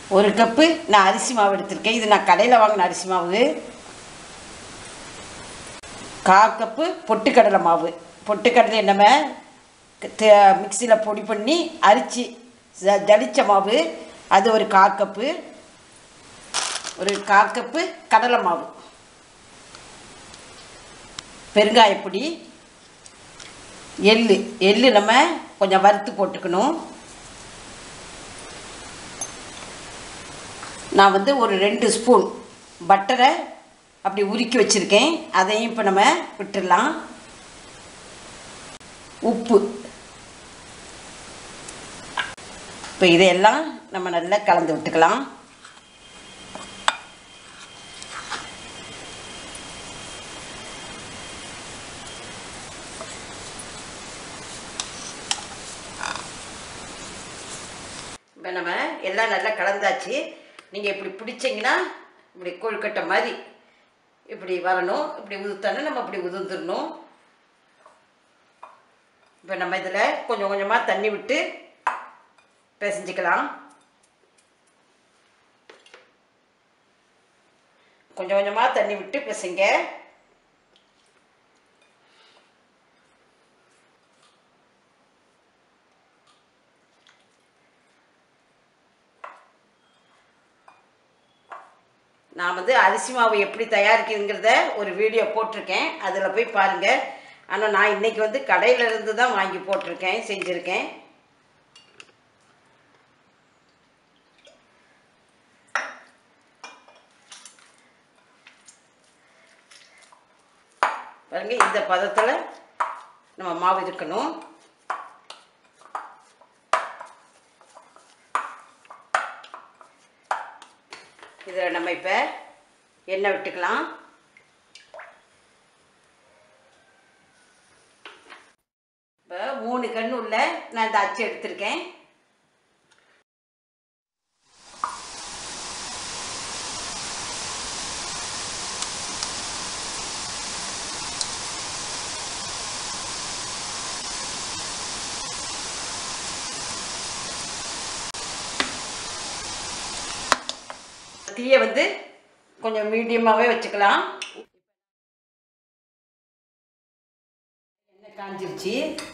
ஒரு கப்பு நான் அரிசி மாவு எடுத்திருக்கேன் இது நான் கடையில் வாங்கின அரிசி மாவு கா கப்பு பொட்டுக்கடலை மாவு பொட்டுக்கடலை நம்ம மிக்சியில் பொடி பண்ணி அரிச்சு ஜ- ஜலிச்ச மாவு அது ஒரு கா கப்பு ஒரு கா கப்பு கடலை மாவு பெருங்காயப்பொடி எள்ளு எள்ளு நம்ம கொஞ்சம் வறுத்து போட்டுக்கணும் நான் வந்து ஒரு ரெண்டு ஸ்பூன் பட்டரை அப்படி உருக்கி வச்சுருக்கேன் அதையும் இப்போ நம்ம விட்டுடலாம் உப்பு இப்போ இதையெல்லாம் நம்ம நல்லா கலந்து விட்டுக்கலாம் இப்போ நம்ம எல்லாம் நல்லா கலந்தாச்சு நீங்கள் இப்படி பிடிச்சிங்கன்னா இப்படி கொழுக்கட்டை மாதிரி இப்படி வரணும் இப்படி உதுத்தானே நம்ம இப்படி உதுந்துடணும் இப்போ நம்ம இதில் கொஞ்சம் கொஞ்சமாக தண்ணி விட்டு பிசைஞ்சிக்கலாம் கொஞ்சம் கொஞ்சமாக தண்ணி விட்டு பிசைங்க நான் வந்து அரிசி மாவு எப்படி தயாரிக்கிறதுங்கிறத ஒரு வீடியோ போட்டிருக்கேன் அதில் போய் பாருங்கள் ஆனால் நான் இன்னைக்கு வந்து கடையில இருந்து தான் வாங்கி போட்டிருக்கேன் செஞ்சுருக்கேன் பாருங்க இந்த பதத்தில் நம்ம மாவு இருக்கணும் இதில் நம்ம இப்போ எண்ணெய் விட்டுக்கலாம் இப்போ மூணு கண்ணு உள்ள நான் இந்த அச்சு எடுத்திருக்கேன் தீயை வந்து கொஞ்சம் மீடியமாகவே வச்சுக்கலாம் எண்ணெய் காஞ்சிருச்சு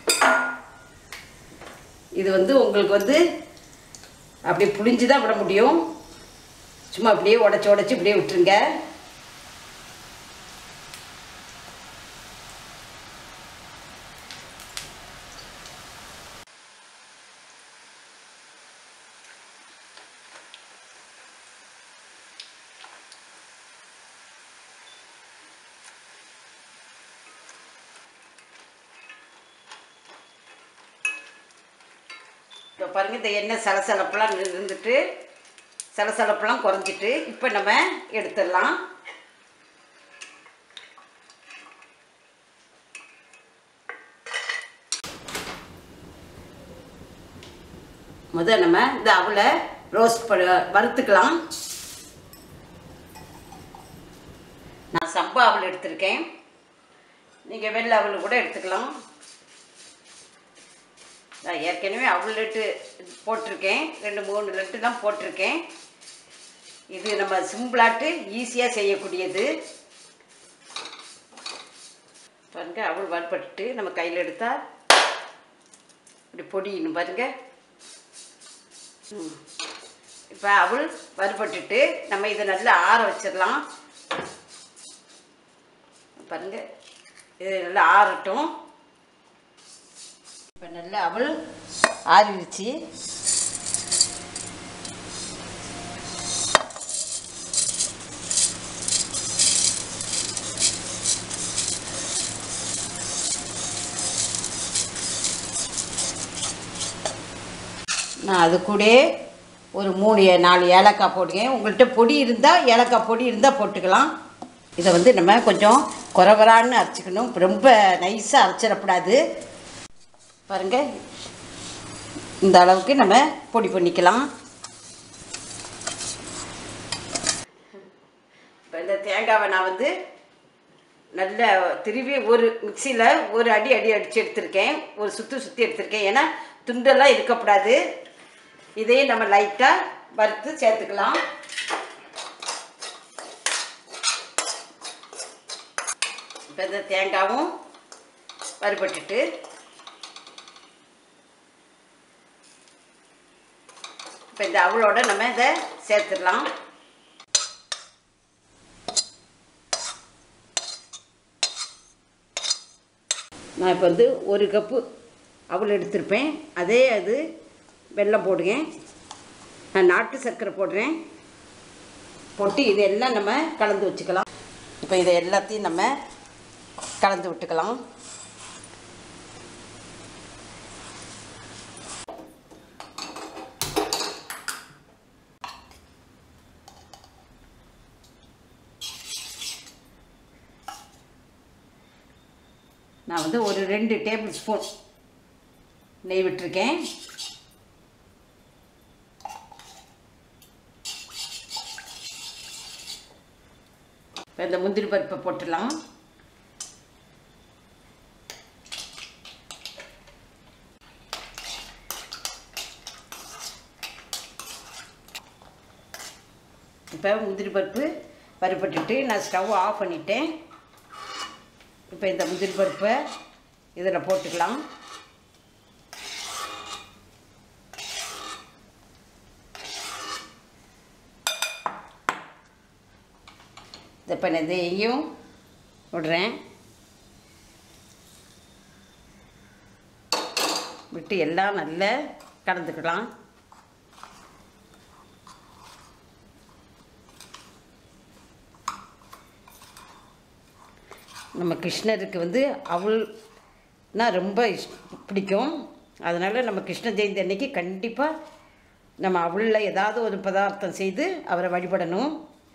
இது வந்து உங்களுக்கு வந்து அப்படி புளிஞ்சு தான் விட முடியும் சும்மா அப்படியே உடச்சி உடச்சி இப்படியே விட்டுருங்க இப்போ பாருங்கள் இந்த எண்ணெய் சலசலப்பெல்லாம் இருந்துட்டு சலசலப்பெல்லாம் குறைஞ்சிட்டு இப்போ நம்ம எடுத்துடலாம் முத நம்ம இந்த அவலை ரோஸ்ட் பண்ண வறுத்துக்கலாம் நான் சம்பா அவல் எடுத்திருக்கேன் நீங்கள் வெள்ளை அவல் கூட எடுத்துக்கலாம் நான் ஏற்கனவே அவ்வளோ லட்டு போட்டிருக்கேன் ரெண்டு மூணு லட்டுலாம் போட்டிருக்கேன் இது நம்ம சிம்பிளாட்டு ஈஸியாக செய்யக்கூடியது பாருங்க அவள் வறுபட்டு நம்ம கையில் எடுத்தால் இப்படி பொடியணும் பாருங்க ம். இப்போ அவள் வறுபட்டுட்டு நம்ம இதை நல்லா ஆற வச்சிடலாம் பாருங்க இது நல்லா ஆறட்டும் இப்போ நல்லா அவள் ஆறிடுச்சு நான் அது கூட ஒரு மூணு ஏ- நாலு ஏலக்காய் போட்டுக்கேன் உங்கள்கிட்ட பொடி இருந்தால் ஏலக்காய் பொடி இருந்தால் போட்டுக்கலாம் இதை வந்து நம்ம கொஞ்சம் குறவரான்னு அரைச்சிக்கணும் ரொம்ப நைஸாக அரைச்சிடக்கூடாது பாருங்க இந்த அளவுக்கு நம்ம பொடி பண்ணிக்கலாம் இப்போ இந்த தேங்காவை நான் வந்து நல்ல திருவி ஒரு மிக்சியில் ஒரு அடி அடி அடித்து எடுத்திருக்கேன் ஒரு சுற்றி சுற்றி எடுத்திருக்கேன் ஏன்னா துண்டெல்லாம் இருக்கக்கூடாது இதையும் நம்ம லைட்டாக வறுத்து சேர்த்துக்கலாம் இப்போ இந்த தேங்காவும் வறுபட்டுட்டு இப்போ இந்த அவளோட நம்ம இதை சேர்த்துடலாம் நான் இப்போ வந்து ஒரு கப்பு அவள் எடுத்திருப்பேன் அதே அது வெல்லம் போடுங்க நான் நாட்டு சர்க்கரை போடுறேன் போட்டு இதெல்லாம் நம்ம கலந்து வச்சுக்கலாம் இப்போ இதை எல்லாத்தையும் நம்ம கலந்து விட்டுக்கலாம் நான் வந்து ஒரு ரெண்டு டேபிள் ஸ்பூன் நெய் விட்டுருக்கேன் இப்போ இந்த முந்திரி பருப்பை போட்டுடலாம் இப்போ முந்திரி பருப்பு பருப்பட்டுட்டு நான் ஸ்டவ் ஆஃப் பண்ணிட்டேன் இப்போ இந்த முந்திரி பருப்பை இதில் போட்டுக்கலாம் இப்போ நான் இதையும் விடுறேன் விட்டு எல்லாம் நல்லா கலந்துக்கலாம் நம்ம கிருஷ்ணருக்கு வந்து அவள்னா ரொம்ப இஷ் பிடிக்கும் அதனால் நம்ம கிருஷ்ண ஜெயந்தி அன்னைக்கு கண்டிப்பாக நம்ம அவளில் ஏதாவது ஒரு பதார்த்தம் செய்து அவரை வழிபடணும்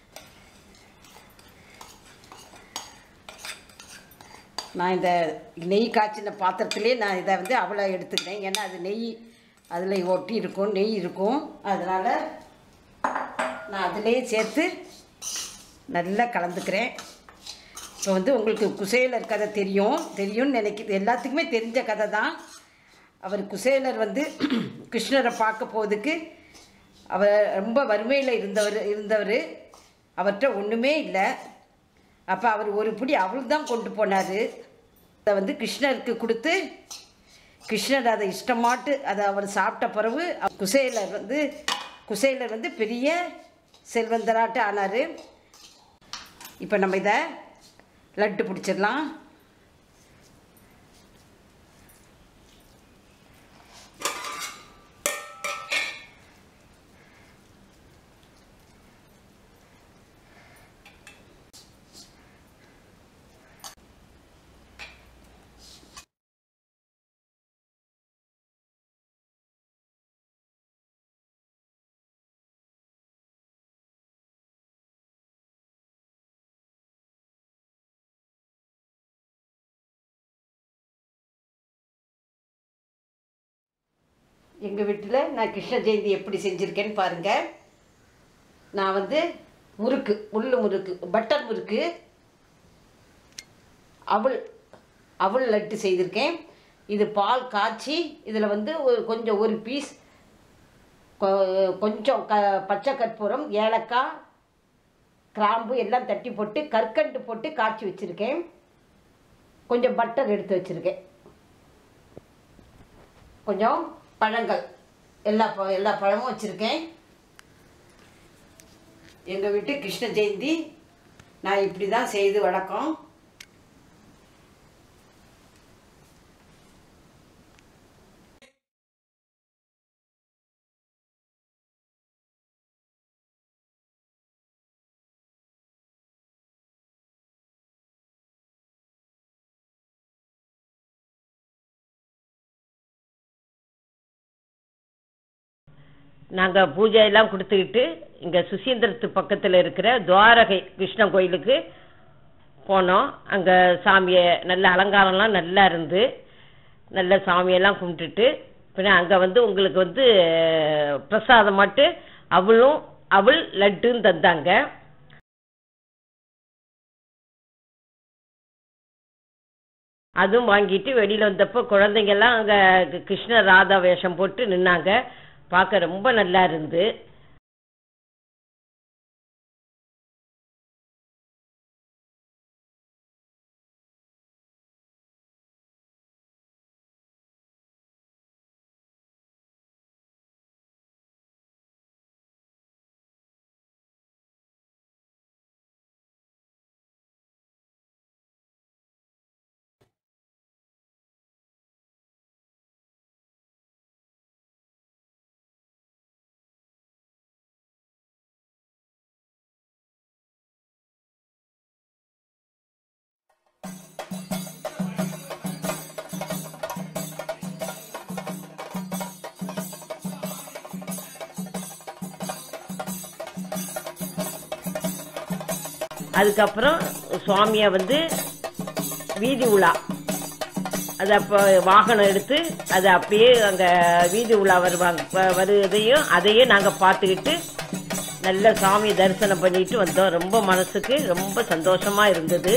நான் இந்த நெய் காய்ச்சின பாத்திரத்திலே நான் இதை வந்து அவளை எடுத்துக்கிறேன் ஏன்னா அது நெய் அதில் ஒட்டி இருக்கும் நெய் இருக்கும் அதனால் நான் அதிலே சேர்த்து நல்லா கலந்துக்கிறேன் இப்போ வந்து உங்களுக்கு குசேலர் கதை தெரியும் தெரியும்னு நினைக்கிது எல்லாத்துக்குமே தெரிஞ்ச கதை தான் அவர் குசேலர் வந்து கிருஷ்ணரை பார்க்க போகிறதுக்கு அவர் ரொம்ப வறுமையில் இருந்தவர் இருந்தவர் அவர்கிட்ட ஒன்றுமே இல்லை அப்போ அவர் ஒரு பிடி அவள் தான் கொண்டு போனார் அதை வந்து கிருஷ்ணருக்கு கொடுத்து கிருஷ்ணர் அதை இஷ்டமாட்டு அதை அவர் சாப்பிட்ட பிறகு குசேலர் வந்து குசேலர் வந்து பெரிய செல்வந்தராட்டு ஆனார் இப்போ நம்ம இதை லட்டு பிடிச்சிடலாம் எங்கள் வீட்டில் நான் கிருஷ்ண ஜெயந்தி எப்படி செஞ்சுருக்கேன்னு பாருங்கள் நான் வந்து முறுக்கு முள்ளு முறுக்கு பட்டர் முறுக்கு அவள் அவள் லட்டு செய்திருக்கேன் இது பால் காய்ச்சி இதில் வந்து ஒரு கொஞ்சம் ஒரு பீஸ் கொ- கொஞ்சம் க பச்சை கற்பூரம் ஏலக்காய் கிராம்பு எல்லாம் தட்டி போட்டு கற்கண்டு போட்டு காய்ச்சி வச்சுருக்கேன் கொஞ்சம் பட்டர் எடுத்து வச்சுருக்கேன் கொஞ்சம் பழங்கள் எல்லா ப எல்லா பழமும் வச்சுருக்கேன் எங்கள் வீட்டு கிருஷ்ண ஜெயந்தி நான் இப்படி தான் செய்து வழக்கம் நாங்கள் பூஜை எல்லாம் கொடுத்துக்கிட்டு இங்கே சுசீந்திரத்து பக்கத்தில் இருக்கிற துவாரகை கிருஷ்ணன் கோயிலுக்கு போனோம் அங்கே சாமியை நல்ல அலங்காரம்லாம் நல்லா இருந்து நல்ல சாமியெல்லாம் கும்பிட்டுட்டு பின்ன அங்கே வந்து உங்களுக்கு வந்து பிரசாதம் மட்டும் அவளும் அவள் லட்டுன்னு தந்தாங்க அதுவும் வாங்கிட்டு வெளியில் வந்தப்போ குழந்தைங்கெல்லாம் அங்கே கிருஷ்ண ராதா வேஷம் போட்டு நின்னாங்க பார்க்க ரொம்ப நல்லா இருந்து அதுக்கப்புறம் சுவாமியை வந்து வீதி உலா அது அப்போ வாகனம் எடுத்து அது அப்படியே அங்கே வீதி உலா வருவாங்க வ- வருவதையும் அதையும் நாங்கள் பார்த்துக்கிட்டு நல்ல சாமி தரிசனம் பண்ணிட்டு வந்தோம் ரொம்ப மனசுக்கு ரொம்ப சந்தோஷமா இருந்தது